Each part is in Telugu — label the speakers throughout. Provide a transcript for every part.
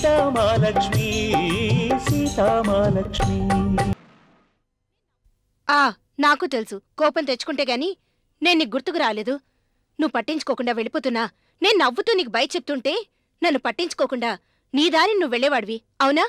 Speaker 1: సీతామాలక్ష్మి సీతామాలక్ష్మి
Speaker 2: ఆ నాకు తెలుసు కోపం తెచ్చుకుంటే గాని నేను నీకు గుర్తుకు రాలేదు నువ్వు పట్టించుకోకుండా వెళ్ళిపోతున్నా నేను నవ్వుతూ నీకు బయట చెప్తుంటే నన్ను పట్టించుకోకుండా నీ దారి నువ్వు వెళ్ళేవాడివి అవునా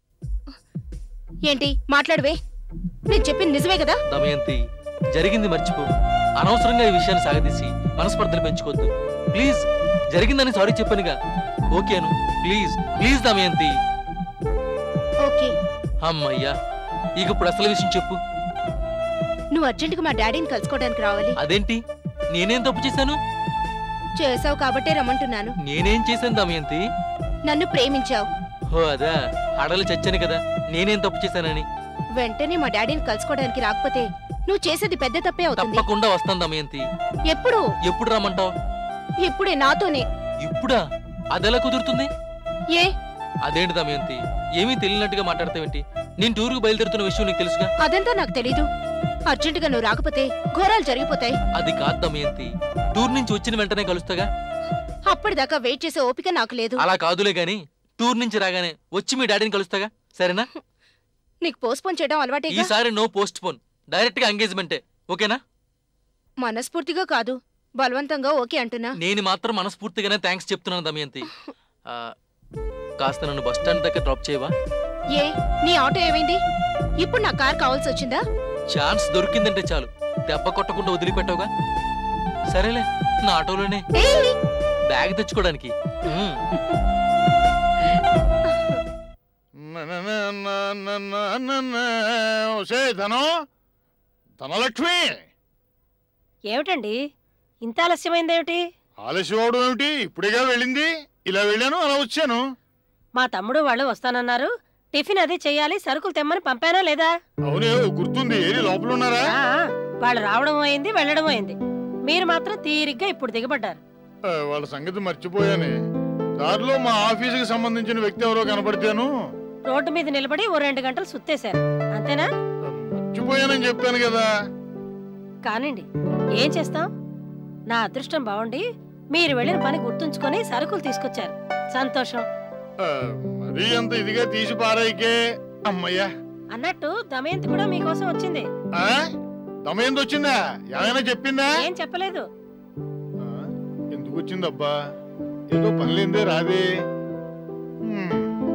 Speaker 2: ఏంటి మాట్లాడవే నేను చెప్పింది నిజమే కదా
Speaker 3: దమయంతి జరిగింది మర్చిపో అనవసరంగా ఈ విషయాన్ని సాగదీసి మనస్పర్ధలు పెంచుకోవద్దు ప్లీజ్ జరిగిందని సారీ చెప్పానుగా ఓకేను ప్లీజ్ ప్లీజ్ దమయంతి
Speaker 2: ఓకే
Speaker 3: అమ్మయ్యా ఇక ఇప్పుడు అసలు విషయం చెప్పు
Speaker 2: నువ్వు అర్జెంటుగా మా డాడీని కలుసుకోవడానికి రావాలి
Speaker 3: అదేంటి నేనేం తప్పు చేశాను
Speaker 2: చేసావు కాబట్టే రమ్మంటున్నాను
Speaker 3: నేనేం చేశాను దమయంతి
Speaker 2: నన్ను ప్రేమించావు
Speaker 3: ఓ అదా అడలు చచ్చాను కదా నేనేం తప్పు చేశానని
Speaker 2: వెంటనే మా డాడీని కలుసుకోవడానికి రాకపోతే నువ్వు చేసేది పెద్ద తప్పే అవుతుంది
Speaker 3: తప్పకుండా వస్తాను దమయంతి
Speaker 2: ఎప్పుడు
Speaker 3: ఎప్పుడు రమ్మంటావు
Speaker 2: ఇప్పుడే నాతోనే
Speaker 3: ఇప్పుడా అదెలా కుదురుతుంది
Speaker 2: ఏ
Speaker 3: అదేంటి దమయంతి ఏమీ తెలియనట్టుగా మాట్లాడతావేంటి నేను టూర్కు బయలుదేరుతున్న విషయం నీకు తెలుసుగా
Speaker 2: అదంతా నాకు తెలీదు అర్జెంటుగా నువ్వు రాకపోతే ఘోరాలు జరిగిపోతాయి
Speaker 3: అది కాదు దమయంతి టూర్ నుంచి వచ్చిన వెంటనే కలుస్తాగా
Speaker 2: అప్పటిదాకా వెయిట్ చేసే ఓపిక నాకు లేదు
Speaker 3: అలా కాదులే గాని టూర్ నుంచి రాగానే వచ్చి మీ డాడీని కలుస్తాగా సరేనా
Speaker 2: నీకు పోస్ట్పోన్ చేయడం అలవాటే
Speaker 3: ఈసారి నో పోస్ట్ పోన్ డైరెక్ట్ గా ఎంగేజ్మెంటే ఓకేనా
Speaker 2: మనస్ఫూర్తిగా కాదు బలవంతంగా ఓకే అంటున్నా
Speaker 3: నేను మాత్రం మనస్ఫూర్తిగానే థ్యాంక్స్ చెప్తున్నాను దమయంతి ఆ, కాస్త నన్ను బస్ స్టాండ్ దగ్గర డ్రాప్ చేయవా
Speaker 2: ఏ నీ ఆటో ఏమైంది ఇప్పుడు నా కార్ కావాల్సి వచ్చిందా
Speaker 3: ఛాన్స్ దొరికిందంటే చాలు దెబ్బ కొట్టకుండా వదిలిపెట్టావుగా సరేలే నా ఆటోలోనే
Speaker 2: ఏయ్!
Speaker 3: బ్యాగ్ తెచ్చుకోవడానికి ఉమ్.
Speaker 4: ఒసే ధనం ధనలక్ష్మి
Speaker 5: ఏమిటండి ఇంత ఆలస్యమైందేమిటి
Speaker 4: ఆలస్యం అవడం ఏమిటి ఇప్పుడేగా వెళ్ళింది ఇలా వెళ్ళాను అలా వచ్చాను
Speaker 5: మా తమ్ముడు వాళ్ళు వస్తానన్నారు టిఫిన్ అది చెయ్యాలి సరుకులు తెమ్మని పంపానా లేదా
Speaker 4: అవునే గుర్తుంది ఏది లోపల ఉన్నారా
Speaker 5: ఆ, వాళ్ళు రావడం అయింది వెళ్ళడం అయింది మీరు మాత్రం తీరిగ్గా ఇప్పుడు దిగబడ్డారు
Speaker 4: ఆ, వాళ్ళ సంగతి మర్చిపోయానే దారిలో మా ఆఫీసుకి సంబంధించిన వ్యక్తి ఎవరో కనపడితేను
Speaker 5: రోడ్డు మీద నిలబడి ఓ రెండు గంటలు సుత్తేశారు అంతేనా
Speaker 4: ఆ, మర్చిపోయానని చెప్పాను కదా
Speaker 5: కానివ్వండి ఏం చేస్తాం నా అదృష్టం బాగుండి మీరు వెళ్ళిన పని గుర్తుంచుకొని సరుకులు తీసుకొచ్చారు సంతోషం
Speaker 4: ఆ, మరీ అంత ఇదిగా తీసి పారాయికే అమ్మయ్యా
Speaker 5: అన్నట్టు దమయంతి కూడా మీకోసం వచ్చింది
Speaker 4: ఆ? దమయంతి వచ్చిందా ఏమైనా చెప్పిందా
Speaker 5: ఏం చెప్పలేదు
Speaker 4: ఆ, ఎందుకు వచ్చిందబ్బా ఏదో పనిలేందే రాదే హ్మ్.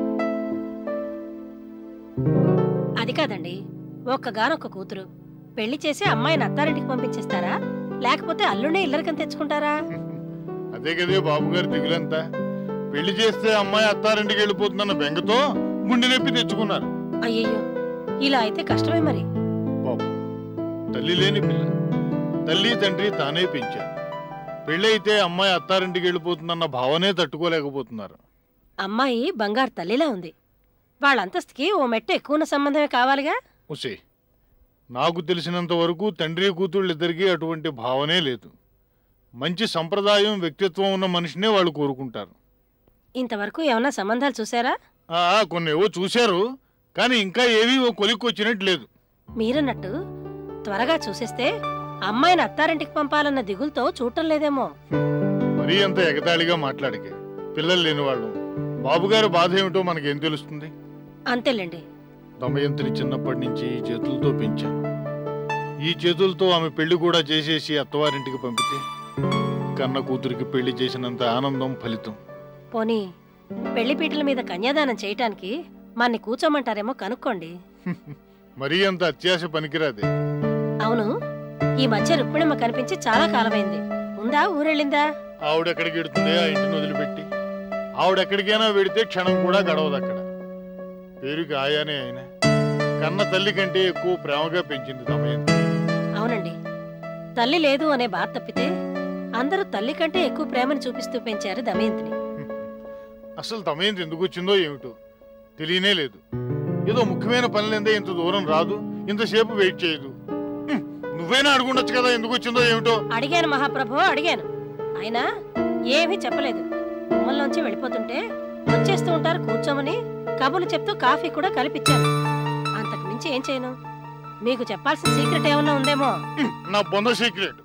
Speaker 5: అది కాదండి ఒక్కగానొక్క కూతురు పెళ్లి చేసి అమ్మాయిని అత్తారింటికి పంపించేస్తారా లేకపోతే అల్లునే ఇల్లరికని తెచ్చుకుంటారా
Speaker 4: అదే కదే బాబు గారి దిగులంతా పెళ్లి చేస్తే అమ్మాయి అత్తారింటికి వెళ్ళిపోతుందన్న బెంగతో గుండె నొప్పి తెచ్చుకున్నారు
Speaker 5: అయ్యయ్యో ఇలా అయితే కష్టమే మరి
Speaker 4: బాబు తల్లి లేని పిల్ల తల్లి తండ్రి తానే పెంచారు పెళ్ళైతే అమ్మాయి అత్తారింటికి వెళ్ళిపోతుందన్న భావనే తట్టుకోలేకపోతున్నారు
Speaker 5: అమ్మాయి బంగారు తల్లిలా ఉంది వాళ్ళ అంతస్తుకి ఓ మెట్టు ఎక్కువ సంబంధమే కావాలిగా
Speaker 4: ఉసే నాకు తెలిసినంత వరకు తండ్రి కూతుళ్ళిద్దరికీ అటువంటి భావనే లేదు మంచి సంప్రదాయం వ్యక్తిత్వం ఉన్న మనిషినే వాళ్ళు కోరుకుంటారు
Speaker 5: ఇంతవరకు ఏమన్నా సంబంధాలు చూసారా
Speaker 4: ఆ, కొన్ని ఏవో చూశారు కానీ ఇంకా ఏవీ ఓ కొలిక్కి వచ్చినట్టు లేదు
Speaker 5: మీరన్నట్టు త్వరగా చూసేస్తే అమ్మాయిని అత్తారింటికి పంపాలన్న దిగులతో చూడటం లేదేమో
Speaker 4: మరీ అంత ఎగతాళిగా మాట్లాడికే పిల్లలు లేని వాళ్ళు బాబుగారి బాధ ఏమిటో మనకేం తెలుస్తుంది
Speaker 5: అంతేలేండి
Speaker 4: దమయంతిని చిన్నప్పటి నుంచి ఈ చేతులతో పెంచాను ఈ చేతులతో ఆమె పెళ్లి కూడా చేసేసి అత్తవారింటికి పంపితే కన్న కూతురికి పెళ్లి చేసినంత ఆనందం ఫలితం
Speaker 5: పోనీ పెళ్లిపీటల మీద కన్యాదానం చేయటానికి మన్ని కూర్చోమంటారేమో కనుక్కోండి
Speaker 4: మరీ అంత అత్యాశ పనికిరాదే
Speaker 5: అవును ఈ మధ్య రుక్మిణమ్మ కనిపించి చాలా కాలమైంది ఉందా ఊరెళ్ళిందా
Speaker 4: ఆవిడెక్కడికి ఎడుతుంది ఆ ఇంటిని వదిలిపెట్టి ఆవిడెక్కడికైనా వెడితే క్షణం కూడా గడవదు అక్కడ పేరుకి ఆయానే ఆయన కన్న తల్లి కంటే ఎక్కువ ప్రేమగా పెంచింది దమయంతి
Speaker 5: అవునండి తల్లి లేదు అనే బాధ తప్పితే అందరూ తల్లి కంటే ఎక్కువ ప్రేమను చూపిస్తూ పెంచారు దమయంతిని
Speaker 4: అసలు దమయంతి ఎందుకు వచ్చిందో ఏమిటో తెలియనే లేదు ఏదో ముఖ్యమైన పనులేందే ఇంత దూరం రాదు ఇంతసేపు వెయిట్ చేయదు హ్మ్, నువ్వైనా అడుగుండొచ్చు కదా ఎందుకు వచ్చిందో ఏమిటో
Speaker 5: అడిగాను మహాప్రభు అడిగాను అయినా ఏమీ చెప్పలేదు గుమ్మంలోంచి వెళ్ళిపోతుంటే వచ్చేస్తూ ఉంటారు కూర్చోమని కబుర్లు చెప్తూ కాఫీ కూడా కలిపిచ్చాను అంతకు మించి ఏం చేయను మీకు చెప్పాల్సిన సీక్రెట్ ఏమన్నా ఉందేమో
Speaker 4: హ్మ్, నా బొంద సీక్రెట్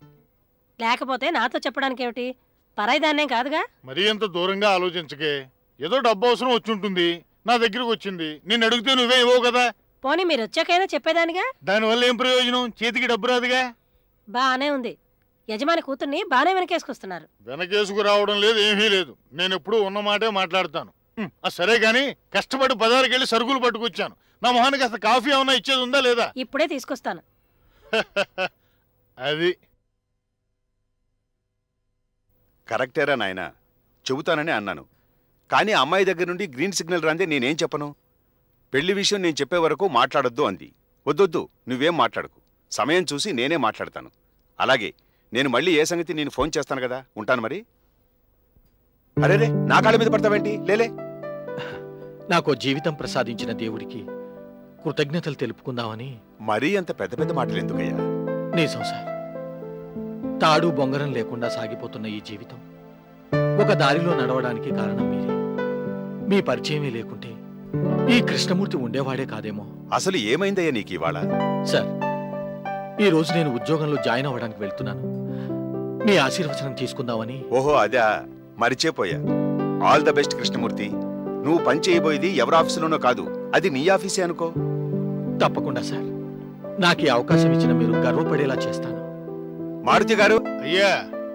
Speaker 5: లేకపోతే నాతో చెప్పడానికి ఏమిటి పరాయిదాన్నేం కాదుగా
Speaker 4: మరీ అంత దూరంగా ఆలోచించకే ఏదో డబ్బు అవసరం వచ్చి ఉంటుంది నా దగ్గరికి వచ్చింది నేను అడిగితే నువ్వే ఇవ్వవు కదా
Speaker 5: పోనీ మీరు వచ్చాకైనా చెప్పేదానిగా
Speaker 4: దానివల్ల ఏం ప్రయోజనం చేతికి డబ్బు రాదుగా
Speaker 5: బానే ఉంది యజమాని కూతుర్ని బానే వెనకేసుకొస్తున్నారు
Speaker 4: వెనకేసుకు రావడం లేదు ఏమీ లేదు నేను ఎప్పుడూ ఉన్న మాటే మాట్లాడతాను ఉం, ఆ సరే గాని కష్టపడి బజారుకి వెళ్ళి సరుకులు పట్టుకొచ్చాను నా మొహానికి అసలు కాఫీ ఏమన్నా ఇచ్చేది ఉందా లేదా
Speaker 5: ఇప్పుడే తీసుకొస్తాను
Speaker 4: అది
Speaker 1: కరెక్టేరా నాయన చెబుతానని అన్నాను కానీ అమ్మాయి దగ్గర నుండి గ్రీన్ సిగ్నల్ రాందే నేనేం చెప్పను పెళ్లి విషయం నేను చెప్పే వరకు మాట్లాడొద్దు అంది వద్దొద్దు నువ్వేం మాట్లాడకు సమయం చూసి నేనే మాట్లాడతాను అలాగే నేను మళ్ళీ ఏ సంగతి నేను ఫోన్ చేస్తాను కదా ఉంటాను మరి అరేరే నా కాళ్ళ మీద పడతావేంటి లేలే
Speaker 6: నాకు జీవితం ప్రసాదించిన దేవుడికి కృతజ్ఞతలు తెలుపుకుందామని
Speaker 1: మరీ అంత పెద్ద పెద్ద మాటలు ఎందుకయ్యా
Speaker 6: నిజం సార్ తాడు బొంగరం లేకుండా సాగిపోతున్న ఈ జీవితం ఒక దారిలో నడవడానికి కారణం మీరే మీ పరిచయమే లేకుంటే ఈ కృష్ణమూర్తి ఉండేవాడే కాదేమో
Speaker 1: అసలు ఏమైందయ్యా నీకు ఇవాళ
Speaker 6: సార్ ఈ రోజు నేను ఉద్యోగంలో జాయిన్ అవ్వడానికి వెళ్తున్నాను మీ ఆశీర్వచనం తీసుకుందామని
Speaker 1: ఓహో అదా మరిచేపోయా ఆల్ ద బెస్ట్ కృష్ణమూర్తి నువ్వు పని చేయబోయేది ఎవరి ఆఫీసులోనో కాదు అది నీ ఆఫీసే అనుకో
Speaker 6: తప్పకుండా సార్ నాకు ఈ అవకాశం ఇచ్చిన మీరు గర్వపడేలా చేస్తాను
Speaker 1: మారుతి గారు
Speaker 4: అయ్యా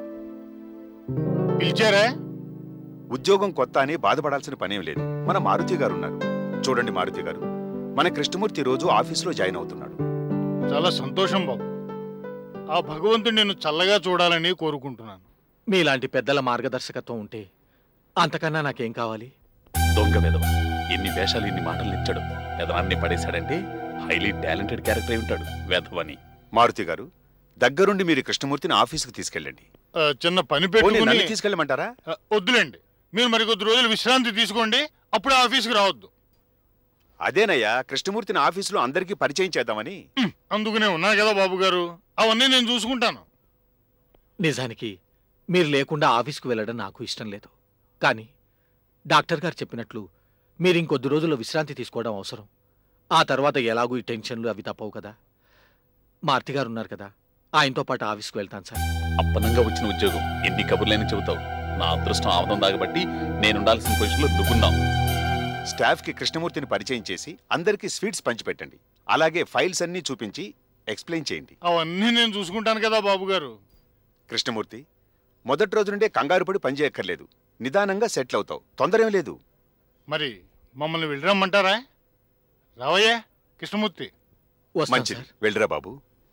Speaker 4: పిలిచారా
Speaker 1: ఉద్యోగం కొత్త అని బాధపడాల్సిన పనేం లేదు మన మారుతి గారు ఉన్నారు చూడండి మారుతి గారు మన కృష్ణమూర్తి రోజు ఆఫీసులో జాయిన్ అవుతున్నాడు
Speaker 4: చాలా సంతోషం బాబు ఆ భగవంతుడు నేను చల్లగా చూడాలని కోరుకుంటున్నాను
Speaker 6: మీలాంటి పెద్దల మార్గదర్శకత్వం ఉంటే అంతకన్నా నాకేం కావాలి
Speaker 7: దొంగ వెధవ ఎన్ని వేషాలు ఇన్ని మాటలు ఇచ్చాడు పెదనాన్ని పడేశాడంటే హైలీ టాలెంటెడ్ క్యారెక్టర్ అయి ఉంటాడు వెధవని
Speaker 1: మారుతి గారు దగ్గరుండి మీరు కృష్ణమూర్తిని ఆఫీసుకు తీసుకెళ్ళండి
Speaker 4: ఆ, చిన్న పని
Speaker 1: పోనీ
Speaker 4: పెట్టుకుని
Speaker 1: నన్ను తీసుకెళ్ళమంటారా
Speaker 4: ఆ, వద్దులేండి మీరు మరి కొద్ది రోజులు విశ్రాంతి తీసుకోండి అప్పుడే ఆఫీస్కి రావద్దు
Speaker 1: అదేనయ్యా కృష్ణమూర్తిని ఆఫీసులో అందరికీ పరిచయం చేద్దామని
Speaker 4: ఉం, అందుకనే ఉన్నా కదా బాబు గారు అవన్నీ నేను చూసుకుంటాను
Speaker 6: నిజానికి మీరు లేకుండా ఆఫీస్కు వెళ్ళడం నాకు ఇష్టం లేదు కానీ డాక్టర్ గారు చెప్పినట్లు మీరు ఇంకొద్ది రోజుల్లో విశ్రాంతి తీసుకోవడం అవసరం ఆ తర్వాత ఎలాగూ ఈ టెన్షన్లు అవి తప్పవు కదా మార్తి గారు ఉన్నారు కదా ఆయనతో పాటు ఆఫీస్కు వెళ్తాను సార్
Speaker 7: అప్పనంగా వచ్చిన ఉద్యోగం ఎన్ని కబుర్లేని చెబుతావు నా అదృష్టం ఆమదం దాగబట్టి నేనుండాల్సిన పొజిషన్లో నువ్వున్నావు
Speaker 1: స్టాఫ్ కి కృష్ణమూర్తిని పరిచయం చేసి అందరికీ స్వీట్స్ పంచిపెట్టండి అలాగే ఫైల్స్ అన్నీ చూపించి ఎక్స్ప్లెయిన్ చేయండి
Speaker 4: అవన్నీ నేను చూసుకుంటాను కదా బాబు గారు
Speaker 1: కృష్ణమూర్తి మొదటి రోజు నుండే కంగారు పడి పనిచేయక్కర్లేదు నిదానంగా సెటిల్ అవుతావు తొందర ఏం లేదు
Speaker 4: మరి మమ్మల్ని వెళ్ళరమ్మంటారా రావయ్యా కృష్ణమూర్తి
Speaker 6: వస్తాను
Speaker 1: మంచిది
Speaker 6: సార్
Speaker 1: వెళ్ళిరా బాబు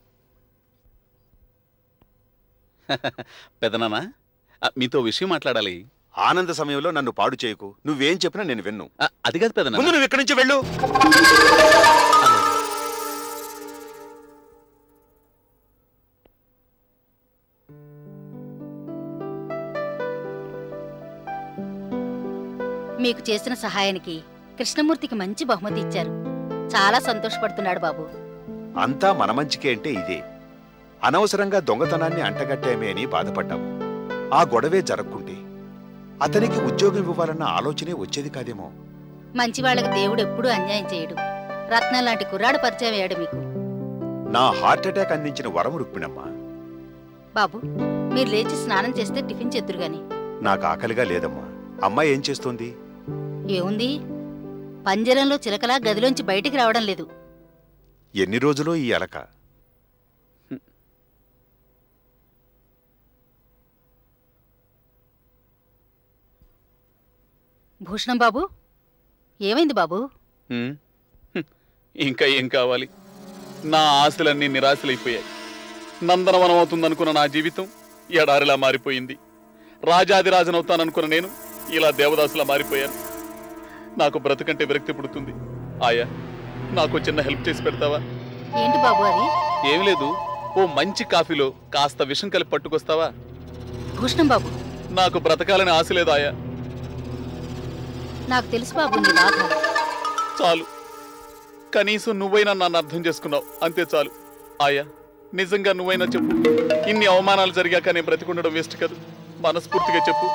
Speaker 7: పెదనానా ఆ, మీతో విషయం మాట్లాడాలి
Speaker 1: ఆనంద సమయంలో నన్ను పాడు చేయకు నువ్వేం చెప్పినా నేను విన్ను
Speaker 7: ఆ, అది కాదు పెదనా
Speaker 1: ముందు నువ్వు ఇక్కడి నుంచి వెళ్ళు
Speaker 8: మీకు చేసిన సహాయానికి కృష్ణమూర్తికి మంచి బహుమతి ఇచ్చారు చాలా సంతోషపడుతున్నాడు బాబు
Speaker 1: అంతా మన మంచికే అంటే ఇదే అనవసరంగా దొంగతనాన్ని అంటగట్టామే అని బాధపడ్డాము ఆ గొడవే జరగకుంటే అతనికి ఉద్యోగం ఇవ్వాలన్న ఆలోచనే వచ్చేది కాదేమో
Speaker 8: మంచి వాళ్ళకి దేవుడు ఎప్పుడూ అన్యాయం చేయడు రత్నం లాంటి కుర్రాడు పరిచయం అయ్యాడు మీకు
Speaker 1: నా హార్ట్ అటాక్ అందించిన వరం రుక్మిణమ్మా
Speaker 8: బాబు మీరు లేచి స్నానం చేస్తే టిఫిన్ చేద్దురు గాని
Speaker 1: నాకు ఆకలిగా లేదమ్మా అమ్మాయి ఏం చేస్తోంది
Speaker 8: ఏముంది పంజరంలో చిలకలా గదిలోంచి బయటికి రావడం లేదు
Speaker 1: ఎన్ని రోజులో ఈ అలక
Speaker 8: భూషణం బాబు ఏమైంది బాబు
Speaker 7: హ్మ్. హ్మ్. ఇంకా ఏం కావాలి నా ఆశలన్నీ నిరాశలైపోయాయి నందనవనం అవుతుందనుకున్న నా జీవితం ఎడారిలా మారిపోయింది రాజాదిరాజనవుతాననుకున్న నేను ఇలా దేవదాసులా మారిపోయాను నాకు బ్రతుకంటే విరక్తి పుడుతుంది ఆయా నాకు చిన్న హెల్ప్ చేసి పెడతావా
Speaker 8: ఏంటి బాబు అది
Speaker 7: ఏం లేదు ఓ మంచి కాఫీలో కాస్త విషం కలిపి పట్టుకొస్తావా
Speaker 8: భూషణం బాబు
Speaker 7: నాకు బ్రతకాలని ఆశ లేదు ఆయా
Speaker 8: నాకు తెలుసు బాబు నీ బాధ
Speaker 7: చాలు కనీసం నువ్వైనా నన్ను అర్థం చేసుకున్నావు అంతే చాలు ఆయా నిజంగా నువ్వైనా చెప్పు ఇన్ని అవమానాలు జరిగాక నేను బ్రతికుండడం వేస్ట్ కదా మనస్ఫూర్తిగా చెప్పు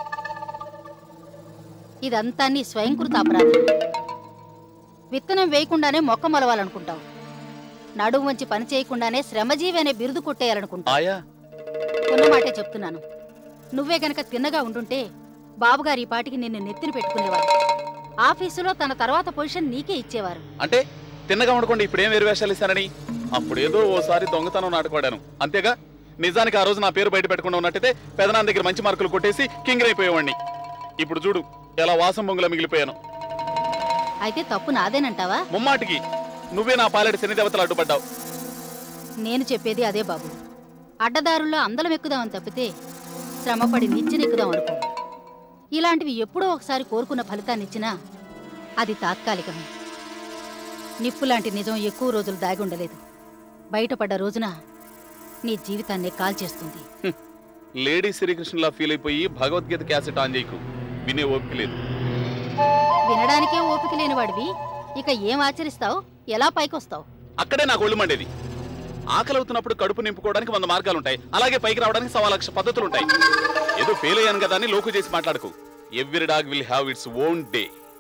Speaker 8: ఇదంతా నీ స్వయంకృత అపరాధం విత్తనం వేయకుండానే మొక్క మొలవాలనుకుంటావు నడుము వంచి పని చేయకుండానే శ్రమజీవి అనే బిరుదు కొట్టేయాలనుకుంటావు
Speaker 7: ఆయా
Speaker 8: ఉన్న మాటే చెప్తున్నాను నువ్వే గనక తిన్నగా ఉండుంటే బాబుగారు ఈ పాటికి నిన్ను నెత్తిన పెట్టుకునేవారు ఆఫీసులో తన తర్వాత పొజిషన్ నీకే ఇచ్చేవారు
Speaker 7: అంటే తిన్నగా ఉండకుండా ఇప్పుడేం వేరు వేషాలు ఇస్తానని అప్పుడేదో ఓసారి దొంగతనం నాటకవాడాను అంతేగా నిజానికి ఆ రోజు నా పేరు బయట పెట్టకుండా ఉన్నట్టయితే పెదనాన్న దగ్గర మంచి మార్కులు కొట్టేసి కింగ్ అయిపోయేవాడిని ఇప్పుడు చూడు ఎలా వాసం బొంగులా మిగిలిపోయాను
Speaker 8: అయితే తప్పు నాదేనంటావా
Speaker 7: ముమ్మాటికి నువ్వే నా పాలెడి శని దేవతలు అడ్డుపడ్డావు
Speaker 8: నేను చెప్పేది అదే బాబు అడ్డదారుల్లో అందలం ఎక్కుదామని తప్పితే శ్రమపడి నిచ్చెనెక్కుదాం అనుకో ఇలాంటివి ఎప్పుడో ఒకసారి కోరుకున్న ఫలితాన్నిచ్చినా అది తాత్కాలికమే నిప్పులాంటి నిజం ఎక్కువ రోజులు దాగి ఉండలేదు బయటపడ్డ రోజున నీ జీవితాన్నే కాల్చేస్తుంది
Speaker 7: లేడీ శ్రీకృష్ణులా ఫీల్ అయిపోయి భగవద్గీత క్యాసెట్ ఆన్ చేయకు వినే ఓపిక లేదు
Speaker 8: వినడానికే ఓపిక లేనివాడివి ఇక ఏం ఆచరిస్తావు ఎలా పైకొస్తావు
Speaker 7: అక్కడే నాకు ఒళ్ళు మండేది ఆకలి అవుతున్నప్పుడు కడుపు నింపుకోవడానికి వంద మార్గాలు ఉంటాయి అలాగే పైకి రావడానికి సవా లక్ష పద్ధతులు ఉంటాయి ఏదో ఫెయిల్ అయ్యాను కదా అని లోకు చేసి మాట్లాడకు every dog will have its own day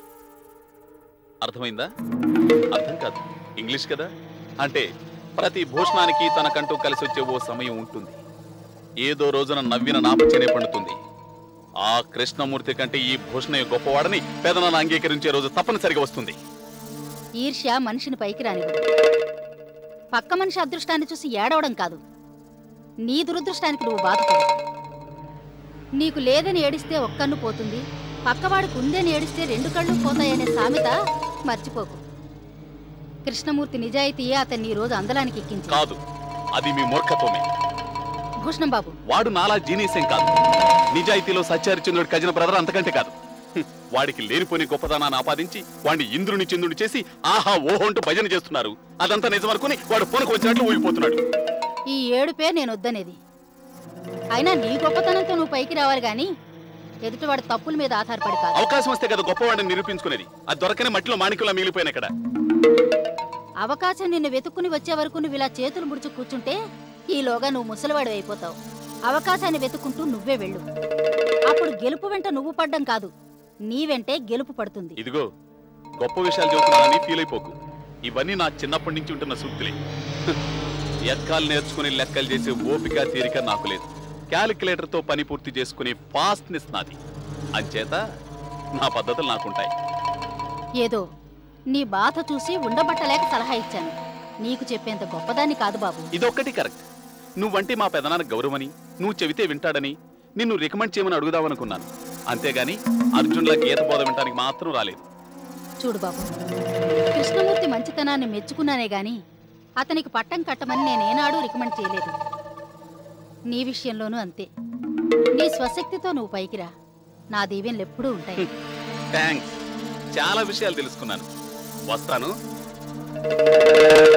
Speaker 7: అర్థమైందా అర్థం కాదు ఇంగ్లీష్ కదా అంటే ప్రతి భూషణానికి తనకంటూ కలిసి వచ్చే ఓ సమయం ఉంటుంది ఏదో రోజున నవ్విన నాపచేనే పండుతుంది ఆ కృష్ణమూర్తి కంటే ఈ భూషణయ్య గొప్పవాడని పెదనాన్న అంగీకరించే రోజు తప్పనిసరిగా వస్తుంది
Speaker 8: ఈర్ష్య మనిషిని పైకి రానివ్వదు పక్క మనిషి అదృష్టాన్ని చూసి ఏడవడం కాదు నీ దురదృష్టానికి నువ్వు బాధపడు నీకు లేదని ఏడిస్తే ఒక్కన్ను పోతుంది పక్కవాడికి ఉందని ఏడిస్తే రెండు కళ్ళు పోతాయనే సామెత మర్చిపోకు కృష్ణమూర్తి నిజాయితీయే అతన్ని ఈ రోజు అందలానికి ఎక్కించి
Speaker 7: కాదు అది మీ మూర్ఖత్వమే
Speaker 8: భూషణం బాబు
Speaker 7: వాడు నాలా జీనియస్ ఏం కాదు నిజాయితీలో సత్యహరిచంద్రుడి కజిన బ్రదర్ అంతకంటే కాదు హ్మ్. వాడికి లేనిపోని గొప్పతనాన్ని ఆపాదించి వాడిని ఇంద్రుని చంద్రుని చేసి ఆహా ఓహో అంటూ భజన చేస్తున్నారు అదంతా నిజం అనుకుని వాడు పొనకు వచ్చినట్లు ఊగిపోతున్నాడు
Speaker 8: ఈ ఏడుపే నేను వద్దనేది అయినా నీ గొప్పతనంతో నువ్వు పైకి రావాలి గాని ఎదుటివాడి తప్పుల మీద ఆధారపడి కాదు
Speaker 7: అవకాశం వస్తే కదా గొప్పవాడిని నిరూపించుకునేది అది దొరకని మట్టిలో మాణిక్యంలా మిగిలిపోయిన ఇక్కడ
Speaker 8: అవకాశం నిన్ను వెతుక్కుని వచ్చే వరకు నువ్వు ఇలా చేతులు ముడుచు కూర్చుంటే ఈలోగా నువ్వు ముసలివాడు అయిపోతావు అవకాశాన్ని వెతుక్కుంటూ నువ్వే వెళ్ళు అప్పుడు గెలుపు వెంట నువ్వు పడ్డం కాదు నీ వెంటే గెలుపు పడుతుంది
Speaker 7: ఇదిగో గొప్ప విషయాలు చెబుతున్నానని ఫీల్ అయిపోకు ఇవన్నీ నా చిన్నప్పటి నుంచి ఉంటున్న సూక్తులే హ్మ్. ఎక్కాలు నేర్చుకుని లెక్కలు చేసే ఓపిక తీరిక నాకు లేదు క్యాలిక్యులేటర్ తో పని పూర్తి చేసుకునే ఫాస్ట్నెస్ నాది అంచేత నా పద్ధతులు నాకుంటాయి
Speaker 8: ఏదో నీ బాధ చూసి ఉండబట్టలేక సలహా ఇచ్చాను నీకు చెప్పేంత గొప్పదాన్ని కాదు బాబు
Speaker 7: ఇదొక్కటి కరెక్ట్ నువ్వంటే మా పెదనాన్న గౌరవని నువ్వు చెబితే వింటాడని నిన్ను రికమెండ్ చేయమని అడుగుదామనుకున్నాను అంతేగాని అర్జున్లా గీత బోధ వినటానికి మాత్రం రాలేదు
Speaker 8: చూడు బాబు కృష్ణమూర్తి మంచితనాన్ని మెచ్చుకున్నానే గాని అతనికి పట్టం కట్టమని నేనేనాడూ రికమెండ్ చేయలేదు నీ విషయంలోనూ అంతే నీ స్వశక్తితో నువ్వు పైకిరా నా దీవెనలు ఎప్పుడూ ఉంటాయి
Speaker 7: థ్యాంక్స్ చాలా విషయాలు తెలుసుకున్నాను వస్తాను